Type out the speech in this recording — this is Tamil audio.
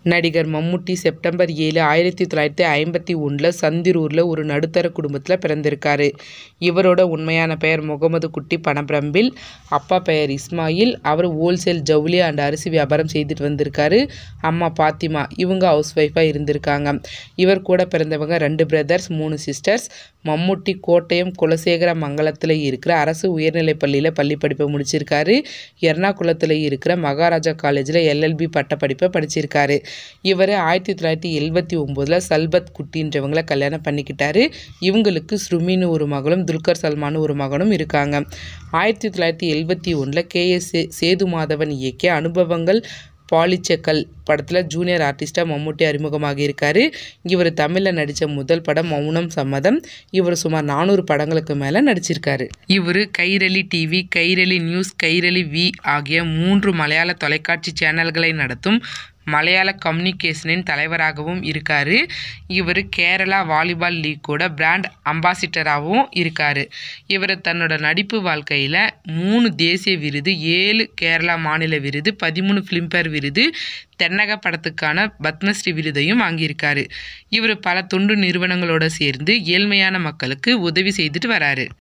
நடிகர் மம்முட்டி செப்டம்பர் ஏழு ஆயிரத்தி தொள்ளாயிரத்தி ஐம்பத்தி ஒன்றில் சந்திரூரில் ஒரு நடுத்தர குடும்பத்தில் பிறந்திருக்காரு இவரோட உண்மையான பெயர் முகமது குட்டி பணப்பிரம்பில் அப்பா பெயர் இஸ்மாயில் அவர் ஹோல்சேல் ஜவுளி அண்ட் அரிசி வியாபாரம் செய்துட்டு வந்திருக்காரு அம்மா பாத்திமா இவங்க ஹவுஸ் ஒய்ஃபாக இருந்திருக்காங்க இவர் கூட பிறந்தவங்க ரெண்டு பிரதர்ஸ் மூணு சிஸ்டர்ஸ் மம்முட்டி கோட்டயம் குலசேகர மங்கலத்தில் இருக்கிற அரசு உயர்நிலைப் பள்ளியில் பள்ளி படிப்பை முடிச்சிருக்காரு எர்ணாகுளத்தில் இருக்கிற மகாராஜா காலேஜில் எல்எல்பி பட்ட படிப்பை படிச்சிருக்காரு இவர் ஆயிரத்தி தொள்ளாயிரத்தி எழுபத்தி ஒம்போதில் சல்பத் குட்டின்றவங்கள கல்யாணம் பண்ணிக்கிட்டாரு இவங்களுக்கு ஸ்ருமின்னு ஒரு மகளும் துல்கர் சல்மான்னு ஒரு மகனும் இருக்காங்க ஆயிரத்தி தொள்ளாயிரத்தி எழுபத்தி ஒன்றில் கே எஸ் சேது மாதவன் இயக்கிய அனுபவங்கள் பாலிச்சக்கல் படத்தில் ஜூனியர் ஆர்டிஸ்டாக மம்முட்டி அறிமுகமாகி இருக்காரு இவர் தமிழில் நடித்த முதல் படம் மௌனம் சம்மதம் இவர் சுமார் நானூறு படங்களுக்கு மேலே நடிச்சிருக்காரு இவர் Kairali TV Kairali news Kairali We ஆகிய மூன்று மலையாள தொலைக்காட்சி சேனல்களை நடத்தும் மலையாள கம்யூனிகேஷனின் தலைவராகவும் இருக்கார் இவர் கேரளா வாலிபால் லீக்கோட பிராண்ட் அம்பாசிடராகவும் இருக்கார் இவர் தன்னோட நடிப்பு வாழ்க்கையில் மூணு தேசிய விருது ஏழு கேரளா மாநில விருது பதிமூணு ஃபிலிம்பேர் விருது தென்னக படத்துக்கான பத்மஸ்ரீ விருதையும் வாங்கியிருக்காரு இவர் பல தொண்டு நிறுவனங்களோட சேர்ந்து ஏழ்மையான மக்களுக்கு உதவி செய்துட்டு வராரு